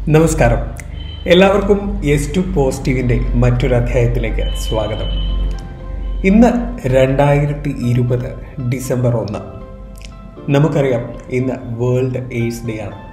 നമസ്കാരം എല്ലാവർക്കും S to പോസിറ്റീവിൻ്റെ മറ്റൊരു അധ്യായത്തിലേക്ക് സ്വാഗതം ഇന്ന് രണ്ടായിരത്തി ഇരുപത് ഡിസംബർ ഒന്ന് നമുക്കറിയാം ഇന്ന് വേൾഡ് എയ്ഡ്സ് ഡേ ആണ്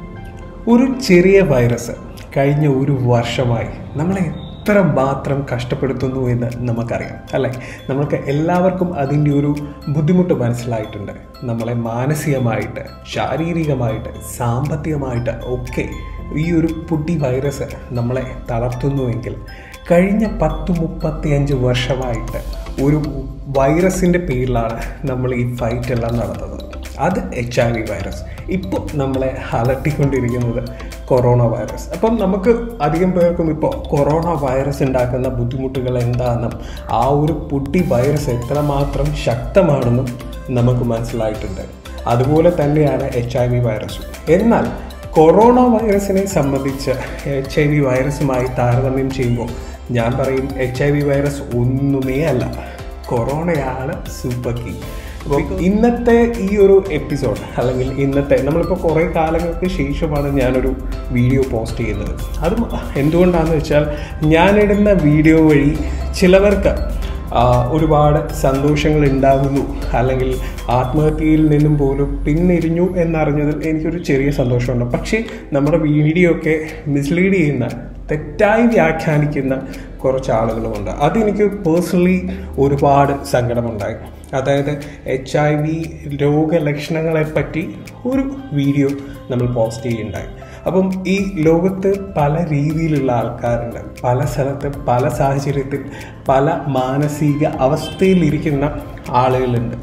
ഒരു ചെറിയ വൈറസ് കഴിഞ്ഞ ഒരു വർഷമായി നമ്മളെ എത്ര മാത്രം കഷ്ടപ്പെടുത്തുന്നു എന്ന് നമുക്കറിയാം അല്ലേ നമ്മൾക്ക് എല്ലാവർക്കും അതിൻ്റെ ഒരു ബുദ്ധിമുട്ട് മനസ്സിലായിട്ടുണ്ട് നമ്മളെ മാനസികമായിട്ട് ശാരീരികമായിട്ട് സാമ്പത്തികമായിട്ട് ഒക്കെ ഈ ഒരു പുട്ടി വൈറസ് നമ്മളെ തളർത്തുന്നുവെങ്കിൽ കഴിഞ്ഞ പത്ത് മുപ്പത്തി അഞ്ച് വർഷമായിട്ട് ഒരു വൈറസിൻ്റെ പേരിലാണ് നമ്മൾ ഈ ഫൈറ്റ് എല്ലാം നടത്തുന്നത് അത് എച്ച് ഐ വി വൈറസ് ഇപ്പോൾ നമ്മളെ അലട്ടിക്കൊണ്ടിരിക്കുന്നത് കൊറോണ വൈറസ് അപ്പം നമുക്ക് അധികം പേർക്കും ഇപ്പോൾ കൊറോണ വൈറസ് ഉണ്ടാക്കുന്ന ബുദ്ധിമുട്ടുകൾ എന്താണെന്നും ആ ഒരു പുട്ടി വൈറസ് എത്രമാത്രം ശക്തമാണെന്നും നമുക്ക് മനസ്സിലായിട്ടുണ്ട് അതുപോലെ തന്നെയാണ് എച്ച് ഐ വി വൈറസും എന്നാൽ കൊറോണ വൈറസിനെ സംബന്ധിച്ച് എച്ച് ഐ വി വൈറസുമായി താരതമ്യം ചെയ്യുമ്പോൾ ഞാൻ പറയും എച്ച് ഐ വി വൈറസ് ഒന്നുമേ അല്ല കൊറോണയാണ് സൂപ്പർ കീ അപ്പോൾ ഇന്നത്തെ ഈ ഒരു എപ്പിസോഡ് അല്ലെങ്കിൽ ഇന്നത്തെ നമ്മളിപ്പോൾ കുറേ കാലങ്ങൾക്ക് ശേഷമാണ് ഞാനൊരു വീഡിയോ പോസ്റ്റ് ചെയ്യുന്നത് അത് എന്തുകൊണ്ടാണെന്ന് വെച്ചാൽ ഞാനിടുന്ന വീഡിയോ വഴി ചിലവർക്ക് ഒരുപാട് സന്തോഷങ്ങൾ ഉണ്ടാകുന്നു അല്ലെങ്കിൽ ആത്മഹത്യയിൽ നിന്നും പോലും പിന്തിരിഞ്ഞു എന്നറിഞ്ഞതിൽ എനിക്കൊരു ചെറിയ സന്തോഷമുണ്ട് പക്ഷേ നമ്മുടെ വീഡിയോ ഒക്കെ മിസ്ലീഡ് ചെയ്യുന്ന തെറ്റായി വ്യാഖ്യാനിക്കുന്ന കുറച്ച് ആളുകളുമുണ്ട് അതെനിക്ക് പേഴ്സണലി ഒരുപാട് സങ്കടമുണ്ടായി അതായത് എച്ച് ഐ വി രോഗലക്ഷണങ്ങളെപ്പറ്റി ഒരു വീഡിയോ നമ്മൾ പോസ്റ്റ് ചെയ്യുണ്ടായി അപ്പം ഈ ലോകത്ത് പല രീതിയിലുള്ള ആൾക്കാരുണ്ട് പല സ്ഥലത്ത് പല സാഹചര്യത്തിൽ പല മാനസിക അവസ്ഥയിലിരിക്കുന്ന ആളുകളുണ്ട്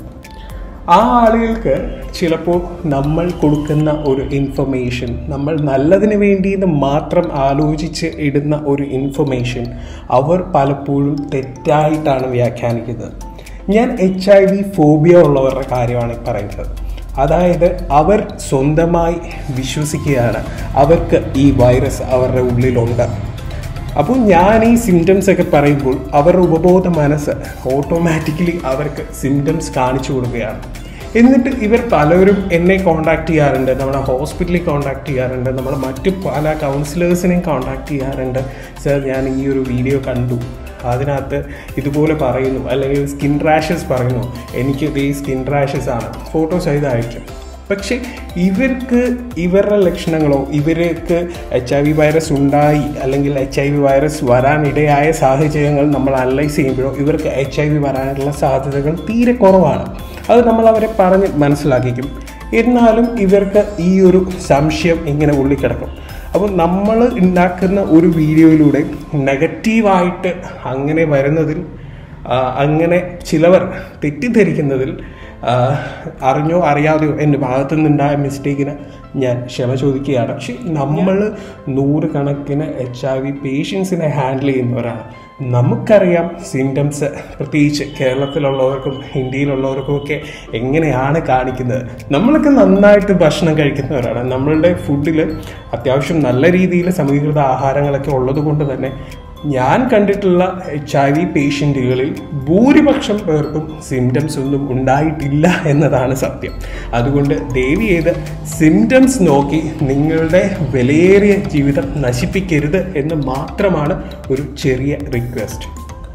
ആ ആളുകൾക്ക് ചിലപ്പോൾ നമ്മൾ കൊടുക്കുന്ന ഒരു ഇൻഫർമേഷൻ നമ്മൾ നല്ലതിന് വേണ്ടി മാത്രം ആലോചിച്ച് ഇടുന്ന ഒരു ഇൻഫർമേഷൻ അവർ പലപ്പോഴും തെറ്റായിട്ടാണ് വ്യാഖ്യാനിക്കുന്നത് ഞാൻ എച്ച് ഐ വി ഫോബിയ ഉള്ളവരുടെ കാര്യമാണ് ഈ പറയുന്നത് അതായത് അവർ സ്വന്തമായി വിശ്വസിക്കുകയാണ് അവർക്ക് ഈ വൈറസ് അവരുടെ ഉള്ളിലുണ്ട് അപ്പോൾ ഞാൻ ഈ സിംറ്റംസ് ഒക്കെ പറയുമ്പോൾ അവരുടെ ഉപബോധ മനസ്സ് ഓട്ടോമാറ്റിക്കലി അവർക്ക് സിംറ്റംസ് കാണിച്ചു കൊടുക്കുകയാണ് എന്നിട്ട് ഇവർ പലരും എന്നെ കോണ്ടാക്ട് ചെയ്യാറുണ്ട് നമ്മുടെ ഹോസ്പിറ്റലിൽ കോണ്ടാക്ട് ചെയ്യാറുണ്ട് നമ്മൾ മറ്റു പല കൗൺസിലേഴ്സിനെയും കോണ്ടാക്ട് ചെയ്യാറുണ്ട് സർ ഞാൻ ഈ ഒരു വീഡിയോ കണ്ടു അതിനകത്ത് ഇതുപോലെ പറയുന്നു അല്ലെങ്കിൽ സ്കിൻ റാഷസ് പറയുന്നു എനിക്ക് ഈ സ്കിൻ റാഷസ് ആണ് ഫോട്ടോ സഹിതം അയക്കും പക്ഷേ ഇവർക്ക് ഇവരുടെ ലക്ഷണങ്ങളോ ഇവർക്ക് എച്ച് ഐ വി വൈറസ് ഉണ്ടായി അല്ലെങ്കിൽ എച്ച് ഐ വി വൈറസ് വരാനിടയായ സാഹചര്യങ്ങൾ നമ്മൾ അനലൈസ് ചെയ്യുമ്പോഴോ ഇവർക്ക് എച്ച് ഐ വി വരാനുള്ള സാധ്യതകൾ തീരെ കുറവാണ് അത് നമ്മൾ അവരെ പറഞ്ഞ് മനസ്സിലാക്കിക്കും എന്നാലും ഇവർക്ക് ഈ ഒരു സംശയം ഇങ്ങനെ ഉള്ളിക്കിടക്കും അപ്പോൾ നമ്മൾ ഉണ്ടാക്കുന്ന ഒരു വീഡിയോയിലൂടെ നെഗറ്റീവായിട്ട് അങ്ങനെ വരുന്നതിൽ അങ്ങനെ ചിലവർ തെറ്റിദ്ധരിക്കുന്നതിൽ അറിഞ്ഞോ അറിയാതെയോ എൻ്റെ ഭാഗത്തു നിന്നുണ്ടായ മിസ്റ്റേക്കിന് ഞാൻ ക്ഷമ ചോദിക്കുകയാണ് പക്ഷെ നമ്മൾ നൂറുകണക്കിന് എച്ച് ഐ വി പേഷ്യൻസിനെ ഹാൻഡിൽ ചെയ്യുന്നവരാണ് നമുക്കറിയാം സിംറ്റംസ് പ്രത്യേകിച്ച് കേരളത്തിലുള്ളവർക്കും ഇന്ത്യയിലുള്ളവർക്കും ഒക്കെ എങ്ങനെയാണ് കാണിക്കുന്നത് നമ്മളൊക്കെ നന്നായിട്ട് ഭക്ഷണം കഴിക്കുന്നവരാണ് നമ്മളുടെ ഫുഡിൽ അത്യാവശ്യം നല്ല രീതിയിൽ സമീകൃത ആഹാരങ്ങളൊക്കെ ഉള്ളത് കൊണ്ട് തന്നെ ഞാൻ കണ്ടിട്ടുള്ള എച്ച് ഐ വി പേഷ്യൻറ്റുകളിൽ ഭൂരിപക്ഷം പേർക്കും സിംറ്റംസ് ഒന്നും ഉണ്ടായിട്ടില്ല എന്നതാണ് സത്യം അതുകൊണ്ട് ദയവ് ചെയ്ത് സിംറ്റംസ് നോക്കി നിങ്ങളുടെ വിലയേറിയ ജീവിതം നശിപ്പിക്കരുത് എന്ന് മാത്രമാണ് ഒരു ചെറിയ റിക്വസ്റ്റ്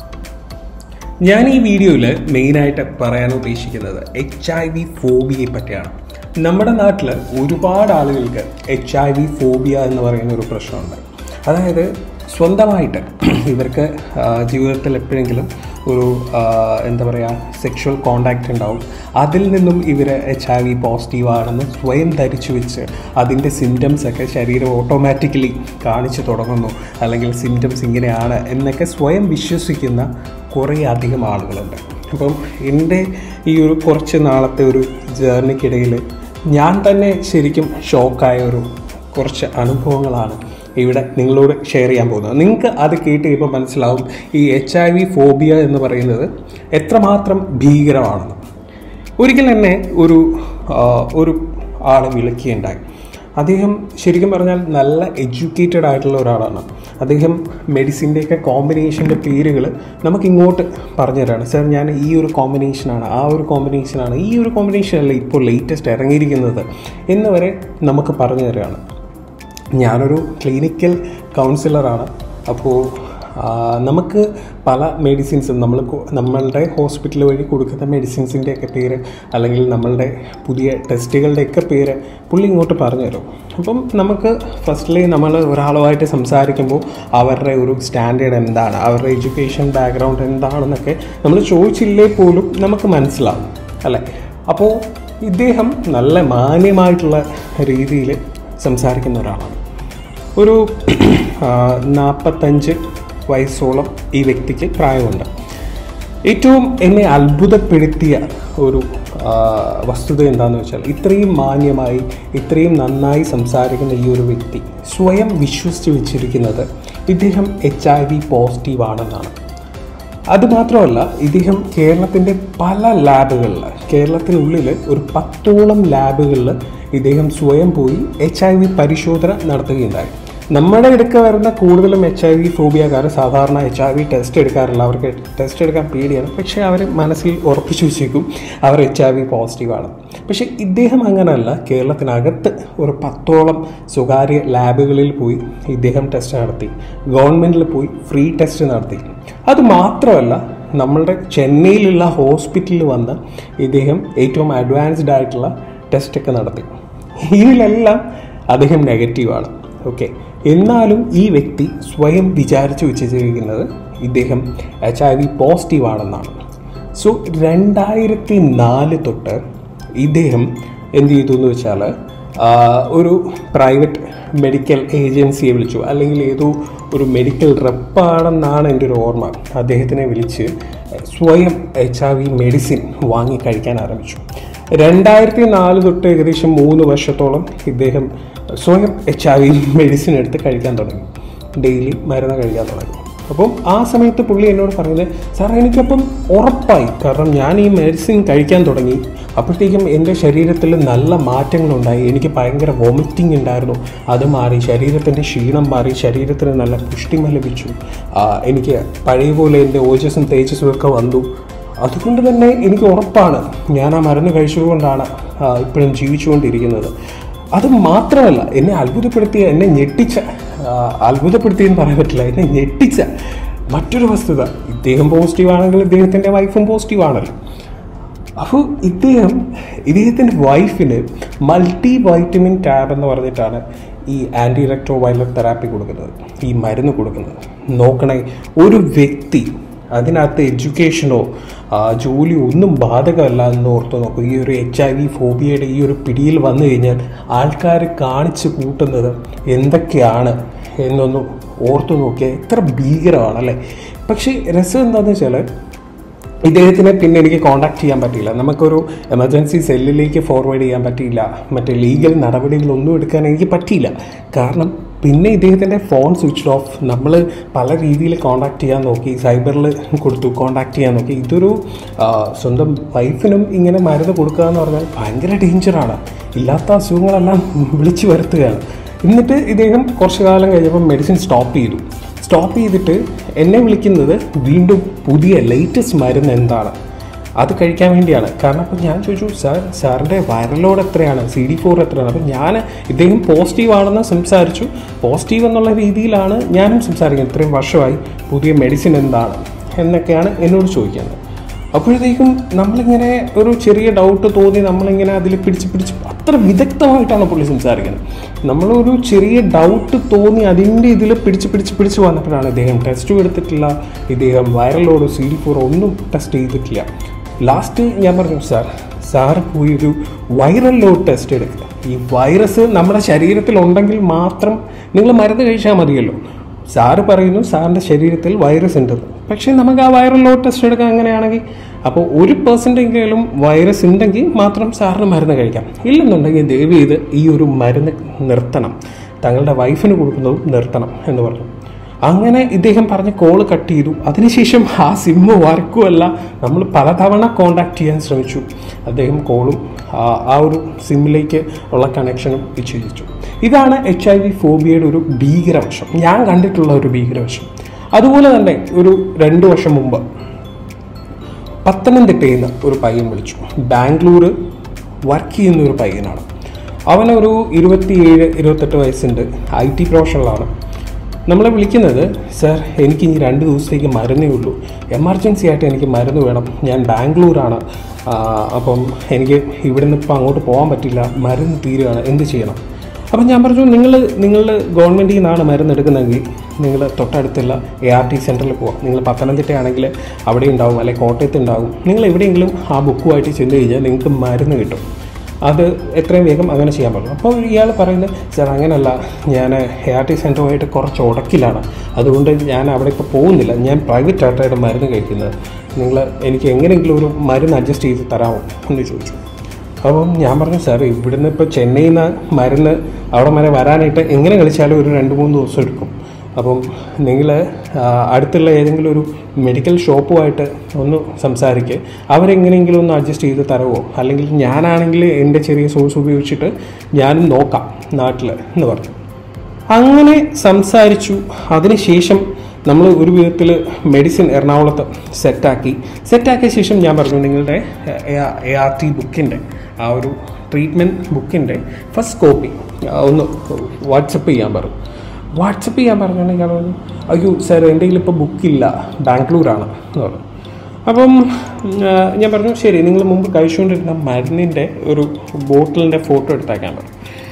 ഞാൻ ഈ വീഡിയോയിൽ മെയിനായിട്ട് പറയാൻ ഉദ്ദേശിക്കുന്നത് എച്ച് ഐ വി ഫോബിയയെ പറ്റിയാണ് നമ്മുടെ നാട്ടിൽ ഒരുപാട് ആളുകൾക്ക് എച്ച് ഐ വി ഫോബിയ എന്ന് പറയുന്ന ഒരു പ്രശ്നമുണ്ട് അതായത് സ്വന്തമായിട്ട് ഇവർക്ക് ജീവിതത്തിൽ എപ്പോഴെങ്കിലും ഒരു എന്താ പറയുക സെക്ഷൽ കോണ്ടാക്റ്റ് ഉണ്ടാവും അതിൽ നിന്നും ഇവർ എച്ച് ഐ വി പോസിറ്റീവ് ആണെന്ന് സ്വയം ധരിച്ചു വെച്ച് അതിൻ്റെ സിംറ്റംസ് ഒക്കെ ശരീരം ഓട്ടോമാറ്റിക്കലി കാണിച്ചു തുടങ്ങുന്നു അല്ലെങ്കിൽ സിംറ്റംസ് ഇങ്ങനെയാണ് എന്നൊക്കെ സ്വയം വിശ്വസിക്കുന്ന കുറേ അധികം ആളുകളുണ്ട് അപ്പം എൻ്റെ ഈ ഒരു കുറച്ച് നാളത്തെ ഒരു ജേർണിക്കിടയിൽ ഞാൻ തന്നെ ശരിക്കും ഷോക്കായ ഒരു കുറച്ച് അനുഭവങ്ങളാണ് ഇവിടെ നിങ്ങളോട് ഷെയർ ചെയ്യാൻ പോകുന്നത് നിങ്ങൾക്ക് അത് കേട്ട് കഴിയുമ്പോൾ മനസ്സിലാവും ഈ എച്ച് ഐ വി ഫോബിയ എന്ന് പറയുന്നത് എത്രമാത്രം ഭീകരമാണെന്ന് ഒരിക്കൽ എന്നെ ഒരു ഒരു ആളെ വിളിക്കുകയുണ്ടായി അദ്ദേഹം ശരിക്കും പറഞ്ഞാൽ നല്ല എഡ്യൂക്കേറ്റഡ് ആയിട്ടുള്ള ഒരാളാണ് അദ്ദേഹം മെഡിസിൻ്റെയൊക്കെ കോമ്പിനേഷൻ്റെ പേരുകൾ നമുക്ക് ഇങ്ങോട്ട് പറഞ്ഞു തരാണ് സാർ ഞാൻ ഈ ഒരു കോമ്പിനേഷനാണ് ആ ഒരു കോമ്പിനേഷനാണ് ഈ ഒരു കോമ്പിനേഷനല്ല ഇപ്പോൾ ലേറ്റസ്റ്റ് ഇറങ്ങിയിരിക്കുന്നത് എന്ന് വരെ നമുക്ക് പറഞ്ഞു തരികയാണ് ഞാനൊരു ക്ലിനിക്കൽ കൗൺസിലറാണ് അപ്പോൾ ആ, നമുക്ക് പല മെഡിസിൻസും നമ്മൾ കൊ- നമ്മളുടെ ഹോസ്പിറ്റൽ വഴി കൊടുക്കുന്ന മെഡിസിൻസിൻ്റെ ഒക്കെ പേര് അല്ലെങ്കിൽ നമ്മളുടെ പുതിയ ടെസ്റ്റുകളുടെയൊക്കെ പേര് പുള്ളി ഇങ്ങോട്ട് പറഞ്ഞു തരും അപ്പം നമുക്ക് ഫസ്റ്റ്ലി നമ്മൾ ഒരാളുമായിട്ട് സംസാരിക്കുമ്പോൾ അവരുടെ ഒരു സ്റ്റാൻഡേർഡ് എന്താണ് അവരുടെ എഡ്യൂക്കേഷൻ ബാക്ക്ഗ്രൗണ്ട് എന്താണെന്നൊക്കെ നമ്മൾ ചോദിച്ചില്ലേ പോലും നമുക്ക് മനസ്സിലാവും അല്ലേ അപ്പോൾ ഇദ്ദേഹം നല്ല മാന്യമായിട്ടുള്ള രീതിയിൽ സംസാരിക്കുന്ന ഒരാളാണ് ഒരു ആ, നാൽപ്പത്തഞ്ച് വയസ്സോളം ഈ വ്യക്തിക്ക് പ്രായമുണ്ട് ഏറ്റവും എന്നെ അത്ഭുതപ്പെടുത്തിയ ഒരു ആ, വസ്തുത എന്താണെന്ന് വെച്ചാൽ ഇത്രയും മാന്യമായി ഇത്രയും നന്നായി സംസാരിക്കുന്ന ഈ ഒരു വ്യക്തി സ്വയം വിശ്വസിച്ച് വെച്ചിരിക്കുന്നത് ഇദ്ദേഹം എച്ച് ഐ വി പോസിറ്റീവ് ആണെന്നാണ് അതുമാത്രമല്ല ഇദ്ദേഹം കേരളത്തിൻ്റെ പല ലാബുകളിൽ കേരളത്തിനുള്ളിൽ ഒരു പത്തോളം ലാബുകളിൽ ഇദ്ദേഹം സ്വയം പോയി എച്ച് ഐ വി പരിശോധന നടത്തുകയുണ്ടായി നമ്മുടെ അടുക്ക വരുന്ന കൂടുതലും എച്ച് ഐ വി ഫോബിയക്കാർ സാധാരണ എച്ച് ഐ വി ടെസ്റ്റ് എടുക്കാറില്ല അവർക്ക് ടെസ്റ്റ് എടുക്കാൻ പേടിയാണ് പക്ഷേ അവർ മനസ്സിൽ ഉറപ്പിച്ചു വെച്ചേക്കും അവർ എച്ച് ഐ വി പോസിറ്റീവാണ് പക്ഷേ ഇദ്ദേഹം അങ്ങനെയല്ല കേരളത്തിനകത്ത് ഒരു പത്തോളം സ്വകാര്യ ലാബുകളിൽ പോയി ഇദ്ദേഹം ടെസ്റ്റ് നടത്തി ഗവൺമെൻറ്റിൽ പോയി ഫ്രീ ടെസ്റ്റ് നടത്തി അത് മാത്രമല്ല നമ്മളുടെ ചെന്നൈയിലുള്ള ഹോസ്പിറ്റലിൽ വന്ന് ഇദ്ദേഹം ഏറ്റവും അഡ്വാൻസ്ഡ് ആയിട്ടുള്ള ടെസ്റ്റൊക്കെ നടത്തി ഇതിലെല്ലാം അദ്ദേഹം നെഗറ്റീവാണ് ഓക്കെ എന്നാലും ഈ വ്യക്തി സ്വയം വിചാരിച്ചു വെച്ചിരിക്കുന്നത് ഇദ്ദേഹം എച്ച് ഐ വി പോസിറ്റീവ് ആണെന്നാണ് സോ രണ്ടായിരത്തി നാല് തൊട്ട് ഇദ്ദേഹം എന്ത് ചെയ്തു എന്ന് വെച്ചാൽ ആ, ഒരു പ്രൈവറ്റ് മെഡിക്കൽ ഏജൻസിയെ വിളിച്ചു അല്ലെങ്കിൽ ഏതോ ഒരു മെഡിക്കൽ റെപ്പാണെന്നാണ് എൻ്റെ ഒരു ഓർമ്മ അദ്ദേഹത്തിനെ വിളിച്ച് സ്വയം എച്ച് ഐ വി മെഡിസിൻ വാങ്ങി കഴിക്കാൻ ആരംഭിച്ചു രണ്ടായിരത്തി നാല് തൊട്ട് ഏകദേശം മൂന്ന് വർഷത്തോളം ഇദ്ദേഹം സ്വയം എച്ച് ഐ വി മെഡിസിൻ എടുത്ത് കഴിക്കാൻ തുടങ്ങി ഡെയിലി മരുന്ന് കഴിക്കാൻ തുടങ്ങി അപ്പം ആ സമയത്ത് പുള്ളി എന്നോട് പറയുന്നത് സാർ എനിക്കപ്പം ഉറപ്പായി കാരണം ഞാൻ ഈ മെഡിസിൻ കഴിക്കാൻ തുടങ്ങി അപ്പോഴത്തേക്കും എൻ്റെ ശരീരത്തിൽ നല്ല മാറ്റങ്ങളുണ്ടായി എനിക്ക് ഭയങ്കര വോമിറ്റിംഗ് ഉണ്ടായിരുന്നു അത് മാറി ശരീരത്തിൻ്റെ ക്ഷീണം മാറി ശരീരത്തിന് നല്ല പുഷ്ടിമ ലഭിച്ചു ആ, എനിക്ക് പഴയ പോലെ എൻ്റെ ഓജസ്സും തേജസ്സും ഒക്കെ വന്നു അതുകൊണ്ട് തന്നെ എനിക്ക് ഉറപ്പാണ് ഞാൻ ആ മരുന്ന് കഴിച്ചതുകൊണ്ടാണ് ആ, ഇപ്പോഴും ജീവിച്ചുകൊണ്ടിരിക്കുന്നത് അത് മാത്രമല്ല എന്നെ അത്ഭുതപ്പെടുത്തിയ എന്നെ ഞെട്ടിച്ച ആ, അത്ഭുതപ്പെടുത്തിയെന്ന് പറയാൻ പറ്റില്ല എന്നെ ഞെട്ടിച്ച മറ്റൊരു വസ്തുത ഇദ്ദേഹം പോസിറ്റീവ് ആണെങ്കിൽ ഇദ്ദേഹത്തിൻ്റെ വൈഫും പോസിറ്റീവ് ആണല്ലോ അപ്പോൾ ഇദ്ദേഹം ഇദ്ദേഹത്തിൻ്റെ വൈഫിന് മൾട്ടി വൈറ്റമിൻ ടാബ് എന്ന് പറഞ്ഞിട്ടാണ് ഈ ആൻറ്റി റെക്ടോ വയലറ്റ് തെറാപ്പി കൊടുക്കുന്നത് ഈ മരുന്ന് കൊടുക്കുന്നത് നോക്കണേ ഒരു വ്യക്തി അതിനകത്ത് എഡ്യൂക്കേഷനോ ആ, ജോലിയോ ഒന്നും ബാധകമല്ല എന്ന് ഓർത്ത് നോക്കൂ ഈ ഒരു എച്ച് ഐ വി ഫോബിയയുടെ ഈ ഒരു പിടിയിൽ വന്നു കഴിഞ്ഞാൽ ആൾക്കാർ കാണിച്ച് കൂട്ടുന്നത് എന്തൊക്കെയാണ് എന്നൊന്ന് ഓർത്തു നോക്കിയാൽ എത്ര ഭീകരമാണല്ലേ പക്ഷേ രസം എന്താണെന്ന് വെച്ചാൽ ഇദ്ദേഹത്തിനെ പിന്നെ എനിക്ക് കോൺടാക്ട് ചെയ്യാൻ പറ്റിയില്ല നമുക്കൊരു എമർജൻസി സെല്ലിലേക്ക് ഫോർവേഡ് ചെയ്യാൻ പറ്റിയില്ല മറ്റേ ലീഗൽ നടപടികളൊന്നും എടുക്കാൻ എനിക്ക് പറ്റിയില്ല കാരണം പിന്നെ ഇദ്ദേഹത്തിൻ്റെ ഫോൺ സ്വിച്ച് ഓഫ് നമ്മൾ പല രീതിയിൽ കോൺടാക്ട് ചെയ്യാൻ നോക്കി സൈബറിൽ കൊടുത്തു കോൺടാക്ട് ചെയ്യാൻ നോക്കി ഇതൊരു ആ, സ്വന്തം വൈഫിനും ഇങ്ങനെ മരുന്ന് കൊടുക്കുക എന്ന് പറഞ്ഞാൽ ഭയങ്കര ഡേഞ്ചറാണ് ഇല്ലാത്ത അസുഖങ്ങളെല്ലാം വിളിച്ചു വരുത്തുകയാണ് എന്നിട്ട് ഇദ്ദേഹം കുറച്ചു കാലം കഴിഞ്ഞപ്പോൾ മെഡിസിൻ സ്റ്റോപ്പ് ചെയ്തു സ്റ്റോപ്പ് ചെയ്തിട്ട് എന്നെ വിളിക്കുന്നത് വീണ്ടും പുതിയ ലേറ്റസ്റ്റ് മരുന്ന് എന്താണ് അത് കഴിക്കാൻ വേണ്ടിയാണ് കാരണം അപ്പോൾ ഞാൻ ചോദിച്ചു സാർ സാറിൻ്റെ വൈറൽ ലോഡ് എത്രയാണ് സി ഡി ഫോർ എത്രയാണ് അപ്പം ഞാൻ ഇദ്ദേഹം പോസിറ്റീവ് ആണെന്ന് സംസാരിച്ചു പോസിറ്റീവ് എന്നുള്ള രീതിയിലാണ് ഞാനും സംസാരിക്കുന്നത് ഇത്രയും വർഷമായി പുതിയ മെഡിസിൻ എന്താണ് എന്നൊക്കെയാണ് എന്നോട് ചോദിക്കുന്നത് അപ്പോഴത്തേക്കും നമ്മളിങ്ങനെ ഒരു ചെറിയ ഡൗട്ട് തോന്നി നമ്മളിങ്ങനെ അതിൽ പിടിച്ച് പിടിച്ച് അത്ര വിദഗ്ധമായിട്ടാണ് പുള്ളി സംസാരിക്കുന്നത് നമ്മളൊരു ചെറിയ ഡൗട്ട് തോന്നി അതിൻ്റെ ഇതിൽ പിടിച്ച് പിടിച്ച് പിടിച്ച് വന്നപ്പോഴാണ് ഇദ്ദേഹം ടെസ്റ്റും എടുത്തിട്ടില്ല ഇദ്ദേഹം വൈറലോട് സി ഡി ഫോർ ഒന്നും ടെസ്റ്റ് ചെയ്തിട്ടില്ല ലാസ്റ്റ് ഞാൻ പറഞ്ഞു സാർ സാർ പോയി ഒരു വൈറൽ ലോഡ് ടെസ്റ്റ് എടുക്കുക ഈ വൈറസ് നമ്മുടെ ശരീരത്തിൽ ഉണ്ടെങ്കിൽ മാത്രം നിങ്ങൾ മരുന്ന് കഴിച്ചാൽ മതിയല്ലോ സാറ് പറയുന്നു സാറിൻ്റെ ശരീരത്തിൽ വൈറസ് ഉണ്ടെന്ന് പക്ഷേ നമുക്ക് ആ വൈറൽ ലോഡ് ടെസ്റ്റ് എടുക്കാൻ അങ്ങനെയാണെങ്കിൽ അപ്പോൾ ഒരു പെർസെൻറ്റെങ്കിലും വൈറസ് ഉണ്ടെങ്കിൽ മാത്രം സാറിന് മരുന്ന് കഴിക്കാം ഇല്ലെന്നുണ്ടെങ്കിൽ ദയവ് ചെയ്ത് ഈ ഒരു മരുന്ന് നിർത്തണം തങ്ങളുടെ വൈഫിന് കൊടുക്കുന്നതും നിർത്തണം എന്ന് പറഞ്ഞു അങ്ങനെ ഇദ്ദേഹം പറഞ്ഞ് കോള് കട്ട് ചെയ്തു അതിനുശേഷം ആ സിമ്മ് വർക്കുമല്ല നമ്മൾ പലതവണ കോണ്ടാക്ട് ചെയ്യാൻ ശ്രമിച്ചു അദ്ദേഹം കോളും ആ- ആ ഒരു സിമ്മിലേക്ക് ഉള്ള കണക്ഷനും വിച്ഛേദിച്ചു ഇതാണ് എച്ച് ഐ വി ഫോബിയയുടെ ഒരു ഭീകരവശം ഞാൻ കണ്ടിട്ടുള്ള ഒരു ഭീകരവശം അതുപോലെ തന്നെ ഒരു രണ്ട് വർഷം മുമ്പ് പത്തനംതിട്ടയിൽ നിന്ന് ഒരു പയ്യൻ വിളിച്ചു ബാംഗ്ലൂർ വർക്ക് ചെയ്യുന്ന ഒരു പയ്യനാണ് അവനൊരു ഇരുപത്തിയേഴ് ഇരുപത്തെട്ട് വയസ്സുണ്ട് ഐ ടി പ്രൊഫഷണലാണ് നമ്മളെ വിളിക്കുന്നത് സർ എനിക്ക് ഇനി രണ്ട് ദിവസത്തേക്ക് മരുന്നേ ഉള്ളൂ എമർജൻസി ആയിട്ട് എനിക്ക് മരുന്ന് വേണം ഞാൻ ബാംഗ്ലൂരാണ് ആ, അപ്പം എനിക്ക് ഇവിടുന്ന് ഇപ്പോൾ അങ്ങോട്ട് പോകാൻ പറ്റില്ല മരുന്ന് തീരുകയാണ് എന്ത് ചെയ്യണം അപ്പം ഞാൻ പറഞ്ഞു നിങ്ങൾ നിങ്ങൾ ഗവൺമെൻറ്റിൽ നിന്നാണ് മരുന്ന് എടുക്കുന്നതെങ്കിൽ നിങ്ങൾ തൊട്ടടുത്തുള്ള എ ആർ ടി സെൻറ്ററിൽ പോവാം നിങ്ങൾ പത്തനംതിട്ട ആണെങ്കിൽ അവിടെ ഉണ്ടാവും അല്ലെങ്കിൽ കോട്ടയത്ത് ഉണ്ടാവും നിങ്ങൾ എവിടെയെങ്കിലും ആ ബുക്കുമായിട്ട് ചെന്ന് കഴിഞ്ഞാൽ നിങ്ങൾക്ക് മരുന്ന് കിട്ടും അത് എത്രയും വേഗം അങ്ങനെ ചെയ്യാൻ പറ്റും അപ്പോൾ ഇയാൾ പറയുന്നത് സാർ അങ്ങനെയല്ല ഞാൻ എ ആർ ടി സെൻറ്ററുമായിട്ട് കുറച്ച് ഉടക്കിലാണ് അതുകൊണ്ട് ഞാൻ അവിടെ ഇപ്പോൾ പോകുന്നില്ല ഞാൻ പ്രൈവറ്റ് ആയിട്ടാണ് മരുന്ന് കഴിക്കുന്നത് നിങ്ങൾ എനിക്ക് എങ്ങനെയെങ്കിലും ഒരു മരുന്ന് അഡ്ജസ്റ്റ് ചെയ്ത് തരാമോ എന്ന് ചോദിച്ചു അപ്പം ഞാൻ പറഞ്ഞു സാർ ഇവിടുന്ന് ഇപ്പോൾ ചെന്നൈയിൽ നിന്ന് മരുന്ന് അവിടെ വരെ വരാനായിട്ട് എങ്ങനെ കളിച്ചാലും ഒരു രണ്ട് മൂന്ന് ദിവസം എടുക്കും അപ്പം നിങ്ങൾ അടുത്തുള്ള ഏതെങ്കിലും ഒരു മെഡിക്കൽ ഷോപ്പുമായിട്ട് ഒന്ന് സംസാരിക്കുക അവരെങ്ങനെയെങ്കിലും ഒന്ന് അഡ്ജസ്റ്റ് ചെയ്ത് തരുമോ അല്ലെങ്കിൽ ഞാനാണെങ്കിൽ എൻ്റെ ചെറിയ സോഴ്സ് ഉപയോഗിച്ചിട്ട് ഞാനും നോക്കാം നാട്ടിൽ എന്ന് പറഞ്ഞു അങ്ങനെ സംസാരിച്ചു അതിനുശേഷം നമ്മൾ ഒരു വിധത്തിൽ മെഡിസിൻ എറണാകുളത്ത് സെറ്റാക്കി സെറ്റാക്കിയ ശേഷം ഞാൻ പറഞ്ഞു നിങ്ങളുടെ എ ആർ ടി ബുക്കിൻ്റെ ആ ഒരു ട്രീറ്റ്മെൻറ്റ് ബുക്കിൻ്റെ ഫസ്റ്റ് കോപ്പി ഒന്ന് വാട്സപ്പ് ചെയ്യാൻ പറഞ്ഞു വാട്സപ്പ് ചെയ്യാൻ പറഞ്ഞിട്ടുണ്ടെങ്കിൽ അയാൾ പറഞ്ഞു അയ്യോ സാർ എൻ്റെ കയ്യിൽ ഇപ്പോൾ ബുക്കില്ല ബാംഗ്ലൂരാണ് എന്ന് പറഞ്ഞു അപ്പം ആ, ഞാൻ പറഞ്ഞു ശരി നിങ്ങൾ മുമ്പ് കഴിച്ചുകൊണ്ടിരുന്ന മരുന്നിൻ്റെ ഒരു ബോട്ടിലിൻ്റെ ഫോട്ടോ എടുത്തേക്കാൻ പറഞ്ഞു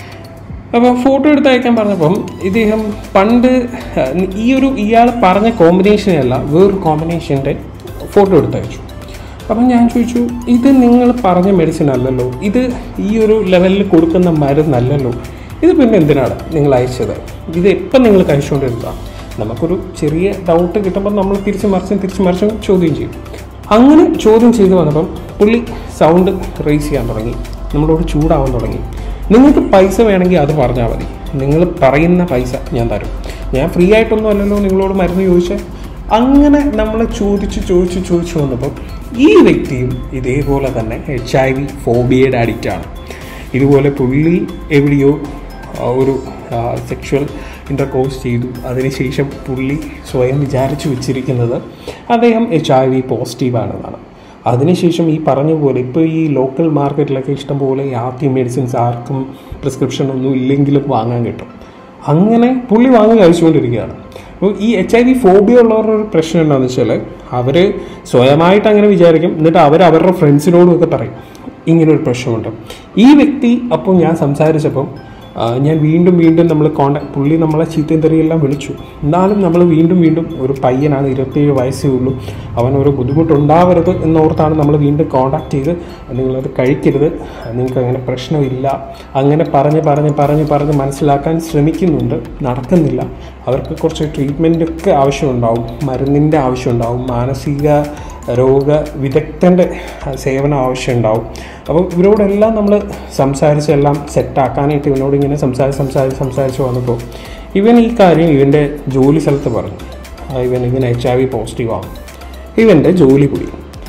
അപ്പോൾ ഫോട്ടോ എടുത്ത് അയക്കാൻ പറഞ്ഞപ്പം ഇദ്ദേഹം പണ്ട് ആ, ഈ ഒരു ഇയാൾ പറഞ്ഞ കോമ്പിനേഷനല്ല വേറൊരു കോമ്പിനേഷൻ്റെ ഫോട്ടോ എടുത്ത് അയച്ചു അപ്പം ഞാൻ ചോദിച്ചു ഇത് നിങ്ങൾ പറഞ്ഞ മെഡിസിൻ അല്ലല്ലോ ഇത് ഈ ഒരു ലെവലിൽ കൊടുക്കുന്ന മരുന്നല്ലല്ലോ ഇത് പിന്നെ എന്തിനാണ് നിങ്ങൾ അയച്ചത് ഇത് എപ്പം നിങ്ങൾ കഴിച്ചുകൊണ്ടിരുന്നതാണ് നമുക്കൊരു ചെറിയ ഡൗട്ട് കിട്ടുമ്പോൾ നമ്മൾ തിരിച്ച് മറിച്ചും തിരിച്ച് മറിച്ചും ചോദ്യം ചെയ്യും അങ്ങനെ ചോദ്യം ചെയ്ത് വന്നപ്പം പുള്ളി സൗണ്ട് റേസ് ചെയ്യാൻ തുടങ്ങി നമ്മളോട് ചൂടാവാൻ തുടങ്ങി നിങ്ങൾക്ക് പൈസ വേണമെങ്കിൽ അത് പറഞ്ഞാൽ മതി നിങ്ങൾ പറയുന്ന പൈസ ഞാൻ തരും ഞാൻ ഫ്രീ ആയിട്ടൊന്നും അല്ലല്ലോ നിങ്ങളോട് മരുന്ന് ചോദിച്ചേ അങ്ങനെ നമ്മൾ ചോദിച്ച് ചോദിച്ച് ചോദിച്ചു വന്നപ്പോൾ ഈ വ്യക്തിയും ഇതേപോലെ തന്നെ എച്ച് ഐ വി ഫോബിയയുടെ അഡിക്റ്റാണ് ഇതുപോലെ പുള്ളി എവിടെയോ ആ, ഒരു സെക്ഷുവൽ ഇൻ്റർകോഴ്സ് ചെയ്തു അതിനുശേഷം പുള്ളി സ്വയം വിചാരിച്ചു വെച്ചിരിക്കുന്നത് അദ്ദേഹം എച്ച് ഐ വി പോസിറ്റീവാണെന്നാണ് അതിനുശേഷം ഈ പറഞ്ഞ പോലെ ഇപ്പോൾ ഈ ലോക്കൽ മാർക്കറ്റിലൊക്കെ ഇഷ്ടംപോലെ ആർട്ടി മെഡിസിൻസ് ആർക്കും പ്രിസ്ക്രിപ്ഷൻ ഒന്നും ഇല്ലെങ്കിലും വാങ്ങാൻ കിട്ടും അങ്ങനെ പുള്ളി വാങ്ങി കഴിച്ചുകൊണ്ടിരിക്കുകയാണ് അപ്പോൾ ഈ എച്ച് ഐ വി ഫോബിയ ഉള്ളവരുടെ ഒരു പ്രശ്നം എന്താണെന്ന് വെച്ചാൽ അവർ സ്വയമായിട്ട് അങ്ങനെ വിചാരിക്കും എന്നിട്ട് അവർ അവരുടെ ഫ്രണ്ട്സിനോടും ഒക്കെ പറയും ഇങ്ങനൊരു പ്രശ്നമുണ്ട് ഈ വ്യക്തി അപ്പോൾ ഞാൻ സംസാരിച്ചപ്പം ആ, ഞാൻ വീണ്ടും വീണ്ടും നമ്മൾ കോണ്ടാക്ട് പുള്ളി നമ്മളെ ചീത്തയും തെറിയെല്ലാം വിളിച്ചു എന്നാലും നമ്മൾ വീണ്ടും വീണ്ടും ഒരു പയ്യനാണ് ഇരുപത്തേഴ് വയസ്സേ ഉള്ളൂ അവൻ ഒരു ബുദ്ധിമുട്ടുണ്ടാവരുത് എന്നോർത്താണ് നമ്മൾ വീണ്ടും കോണ്ടാക്ട് ചെയ്ത് നിങ്ങളത് കഴിക്കരുത് നിങ്ങൾക്ക് അങ്ങനെ പ്രശ്നമില്ല അങ്ങനെ പറഞ്ഞ് പറഞ്ഞ് പറഞ്ഞ് പറഞ്ഞ് മനസ്സിലാക്കാൻ ശ്രമിക്കുന്നുണ്ട് നടക്കുന്നില്ല അവർക്ക് കുറച്ച് ട്രീറ്റ്മെൻ്റ് ഒക്കെ ആവശ്യമുണ്ടാവും മരുന്നിൻ്റെ ആവശ്യമുണ്ടാവും മാനസിക രോഗ വിദഗ്ധൻ്റെ സേവനം ആവശ്യമുണ്ടാവും അപ്പം ഇവരോടെല്ലാം നമ്മൾ സംസാരിച്ചെല്ലാം സെറ്റാക്കാനായിട്ട് ഇവനോട് ഇങ്ങനെ സംസാരിച്ച് സംസാരിച്ച് സംസാരിച്ച് വന്നപ്പോൾ ഇവൻ ഈ കാര്യം ഇവൻ്റെ ജോലി സ്ഥലത്ത് പറഞ്ഞു ആ, ഇവൻ ഇങ്ങനെ എച്ച് ഐ വി പോസിറ്റീവാണ് ഇവൻ്റെ ജോലി പോയി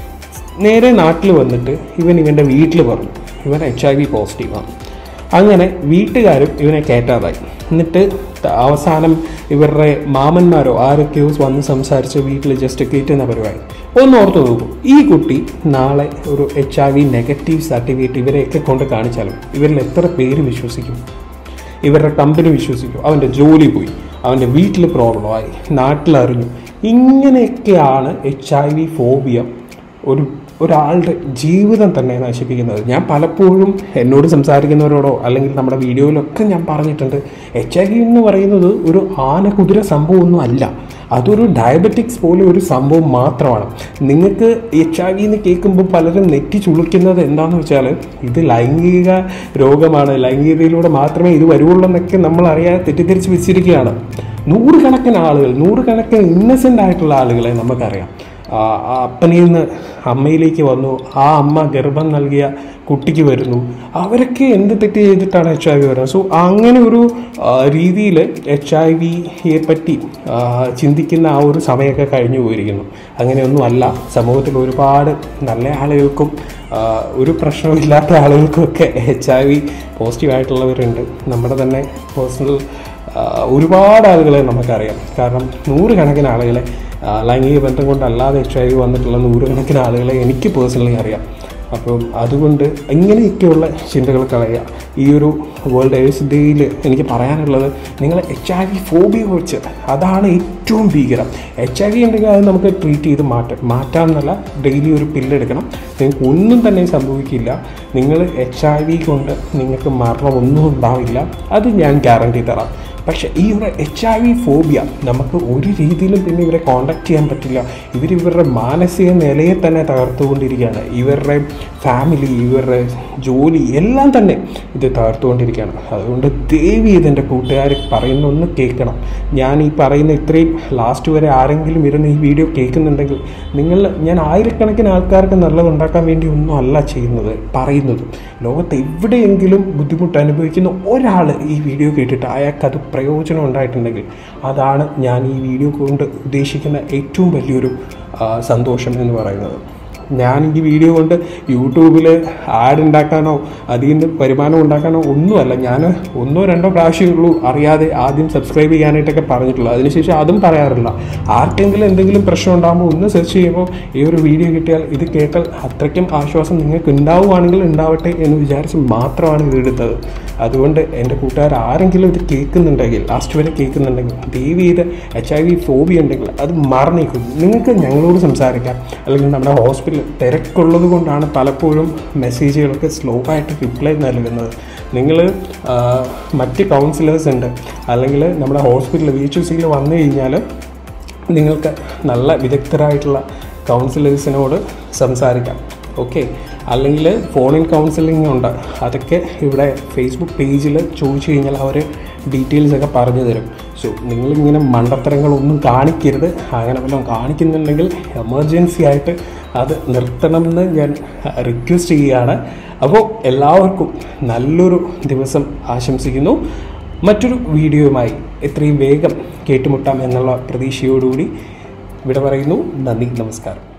നേരെ നാട്ടിൽ വന്നിട്ട് ഇവൻ ഇവൻ്റെ വീട്ടിൽ പറഞ്ഞു ഇവൻ എച്ച് ഐ വി പോസിറ്റീവാണ് അങ്ങനെ വീട്ടുകാരും ഇവനെ കയറ്റാതായി എന്നിട്ട് ത- അവസാനം ഇവരുടെ മാമന്മാരോ ആരൊക്കെയോ വന്ന് സംസാരിച്ച് വീട്ടിൽ ജസ്റ്റ് കയറ്റുന്ന പരിപാടി ഒന്ന് ഓർത്ത് നോക്കൂ ഈ കുട്ടി നാളെ ഒരു H I V negative certificate ഇവരെയൊക്കെ കൊണ്ട് കാണിച്ചാലും ഇവരിൽ എത്ര പേര് വിശ്വസിക്കും ഇവരുടെ കമ്പനി വിശ്വസിക്കും അവൻ്റെ ജോലി പോയി അവൻ്റെ വീട്ടിൽ പ്രോബ്ലമായി നാട്ടിലറിഞ്ഞു ഇങ്ങനെയൊക്കെയാണ് എച്ച് ഐ വി ഫോബിയ ഒരു ഒരാളുടെ ജീവിതം തന്നെ നശിപ്പിക്കുന്നത് ഞാൻ പലപ്പോഴും എന്നോട് സംസാരിക്കുന്നവരോടോ അല്ലെങ്കിൽ നമ്മുടെ വീഡിയോയിലൊക്കെ ഞാൻ പറഞ്ഞിട്ടുണ്ട് എച്ച് ഐ വി എന്ന് പറയുന്നത് ഒരു ആന കുതിര സംഭവമൊന്നും അല്ല അതൊരു ഡയബറ്റിക്സ് പോലെ ഒരു സംഭവം മാത്രമാണ് നിങ്ങൾക്ക് എച്ച് ഐ വി എന്ന് കേൾക്കുമ്പോൾ പലരും നെറ്റി ചുളിക്കുന്നത് എന്താണെന്ന് വെച്ചാൽ ഇത് ലൈംഗിക രോഗമാണ് ലൈംഗികതയിലൂടെ മാത്രമേ ഇത് വരുവുള്ളൂ എന്നൊക്കെ നമ്മൾ അറിയാതെ തെറ്റിദ്ധരിച്ച് വെച്ചിരിക്കുകയാണ് നൂറുകണക്കിന് ആളുകൾ നൂറുകണക്കിന് ഇന്നസെൻ്റ് ആയിട്ടുള്ള ആളുകളെ നമുക്കറിയാം ആ ആ അപ്പനിൽ നിന്ന് അമ്മയിലേക്ക് വന്നു ആ അമ്മ ഗർഭം നൽകിയ കുട്ടിക്ക് വരുന്നു അവരൊക്കെ എന്ത് തെറ്റ് ചെയ്തിട്ടാണ് എച്ച് ഐ വി വരുന്നത് സോ അങ്ങനെ ഒരു രീതിയിൽ എച്ച് ഐ വിയെ പറ്റി ആ, ചിന്തിക്കുന്ന ആ ഒരു സമയമൊക്കെ കഴിഞ്ഞു പോയിരിക്കുന്നു അങ്ങനെയൊന്നും അല്ല സമൂഹത്തിൽ ഒരുപാട് നല്ല ആളുകൾക്കും ആ, ഒരു പ്രശ്നമില്ലാത്ത ആളുകൾക്കൊക്കെ എച്ച് ഐ വി പോസിറ്റീവായിട്ടുള്ളവരുണ്ട് നമ്മുടെ തന്നെ പേഴ്സണൽ ഒരുപാട് ആളുകളെ നമുക്കറിയാം കാരണം നൂറുകണക്കിന് ആളുകളെ ആ, ലൈംഗിക ബന്ധം കൊണ്ടല്ലാതെ എച്ച് ഐ വി വന്നിട്ടുള്ള നൂറുകണക്കിന് ആളുകളെ എനിക്ക് പേഴ്സണലി അറിയാം അപ്പം അതുകൊണ്ട് ഇങ്ങനെയൊക്കെയുള്ള ചിന്തകൾ കളയുക ഈ ഒരു വേൾഡ് എയ്ഡ്സ് ഡേയിൽ എനിക്ക് പറയാനുള്ളത് നിങ്ങൾ എച്ച് ഐ വി ഫോബിയ വെച്ച് അതാണ് ഏറ്റവും ഭീകരം എച്ച് ഐ വി ഉണ്ടെങ്കിൽ അത് നമുക്ക് ട്രീറ്റ് ചെയ്ത് മാറ്റാം മാറ്റാമെന്നല്ല ഡെയിലി ഒരു പില്ലെടുക്കണം നിങ്ങൾക്ക് ഒന്നും തന്നെ സംഭവിക്കില്ല നിങ്ങൾ എച്ച് ഐ വി കൊണ്ട് നിങ്ങൾക്ക് മരണമൊന്നും ഉണ്ടാവില്ല അത് ഞാൻ ഗ്യാരണ്ടി തരാം പക്ഷേ ഈ ഒരു എച്ച് ഐ വി ഫോബിയ നമുക്ക് ഒരു രീതിയിലും പിന്നെ ഇവരെ കോണ്ടാക്ട് ചെയ്യാൻ പറ്റില്ല ഇവർ ഇവരുടെ മാനസിക നിലയെ തന്നെ തകർത്തുകൊണ്ടിരിക്കുകയാണ് ഇവരുടെ ഫാമിലി ഇവരുടെ ജോലി എല്ലാം തന്നെ ഇത് തകർത്തുകൊണ്ടിരിക്കുകയാണ് അതുകൊണ്ട് ദേവി ഇതെൻ്റെ കൂട്ടുകാർ പറയുന്ന ഒന്ന് കേൾക്കണം ഞാൻ ഈ പറയുന്ന ഇത്രയും ലാസ്റ്റ് വരെ ആരെങ്കിലും ഇരുന്ന് ഈ വീഡിയോ കേൾക്കുന്നുണ്ടെങ്കിൽ നിങ്ങൾ ഞാൻ ആയിരക്കണക്കിന് ആൾക്കാർക്ക് നല്ലതുണ്ടാക്കാൻ വേണ്ടി ഒന്നും അല്ല ചെയ്യുന്നത് പറയുന്നത് ലോകത്ത് എവിടെയെങ്കിലും ബുദ്ധിമുട്ട് അനുഭവിക്കുന്ന ഒരാൾ ഈ വീഡിയോ കേട്ടിട്ട് അയാൾക്ക് അത് പ്രയോജനം ഉണ്ടായിട്ടുണ്ടെങ്കിൽ അതാണ് ഞാൻ ഈ വീഡിയോ കൊണ്ട് ഉദ്ദേശിക്കുന്ന ഏറ്റവും വലിയൊരു ആ, സന്തോഷം എന്ന് പറയുന്നത് ഞാൻ ഈ വീഡിയോ കൊണ്ട് യൂട്യൂബിൽ ആഡ് ഉണ്ടാക്കാനോ അതിൽ നിന്ന് വരുമാനം ഉണ്ടാക്കാനോ ഒന്നുമല്ല ഞാൻ ഒന്നോ രണ്ടോ പ്രാവശ്യമേ അറിയാതെ ആദ്യം സബ്സ്ക്രൈബ് ചെയ്യാനായിട്ടൊക്കെ പറഞ്ഞിട്ടുള്ളൂ അതിനുശേഷം അതും പറയാറില്ല ആർക്കെങ്കിലും എന്തെങ്കിലും പ്രശ്നം ഉണ്ടാകുമ്പോൾ ഒന്ന് സെർച്ച് ചെയ്യുമ്പോൾ ഈ ഒരു വീഡിയോ കിട്ടിയാൽ ഇത് കേട്ടാൽ അത്രയ്ക്കും ആശ്വാസം നിങ്ങൾക്ക് ഉണ്ടാവുകയാണെങ്കിൽ ഉണ്ടാവട്ടെ എന്ന് വിചാരിച്ച് മാത്രമാണ് ഇത് എടുത്തത് അതുകൊണ്ട് എൻ്റെ കൂട്ടുകാർ ആരെങ്കിലും ഇത് കേൾക്കുന്നുണ്ടെങ്കിൽ ലാസ്റ്റ് വരെ കേൾക്കുന്നുണ്ടെങ്കിൽ ദയവ് ചെയ്ത് എച്ച് ഐ വി ഫോബി ഉണ്ടെങ്കിൽ അത് മറന്നേക്കും നിങ്ങൾക്ക് ഞങ്ങളോട് സംസാരിക്കാം അല്ലെങ്കിൽ നമ്മുടെ ഹോസ്പിറ്റൽ തിരക്കുള്ളത് കൊണ്ടാണ് പലപ്പോഴും മെസ്സേജുകൾക്ക് സ്ലോ ആയിട്ട് റിപ്ലൈ നൽകുന്നത് നിങ്ങൾ മറ്റ് കൗൺസിലേഴ്സ് ഉണ്ട് അല്ലെങ്കിൽ നമ്മുടെ ഹോസ്പിറ്റൽ വി എച്ച് സിയിൽ വന്നു കഴിഞ്ഞാൽ നിങ്ങൾക്ക് നല്ല വിദഗ്ധരായിട്ടുള്ള കൗൺസിലേഴ്സിനോട് സംസാരിക്കാം ഓക്കെ അല്ലെങ്കിൽ ഫോണിൻ കൗൺസിലിംഗ് ഉണ്ട് അതൊക്കെ ഇവിടെ ഫേസ്ബുക്ക് പേജിൽ ചോദിച്ചു കഴിഞ്ഞാൽ അവർ ഡീറ്റെയിൽസ് ഒക്കെ പറഞ്ഞു തരും സോ നിങ്ങളിങ്ങനെ മണ്ടത്തരങ്ങളൊന്നും കാണിക്കരുത് അങ്ങനെ വല്ലതും കാണിക്കുന്നുണ്ടെങ്കിൽ എമർജൻസി ആയിട്ട് അത് നിർത്തണമെന്ന് ഞാൻ റിക്വസ്റ്റ് ചെയ്യുകയാണ് അപ്പോൾ എല്ലാവർക്കും നല്ലൊരു ദിവസം ആശംസിക്കുന്നു മറ്റൊരു വീഡിയോയുമായി എത്രയും വേഗം കേട്ടുമുട്ടാം എന്നുള്ള പ്രതീക്ഷയോടുകൂടി ഇവിടെ പറയുന്നു നന്ദി നമസ്കാരം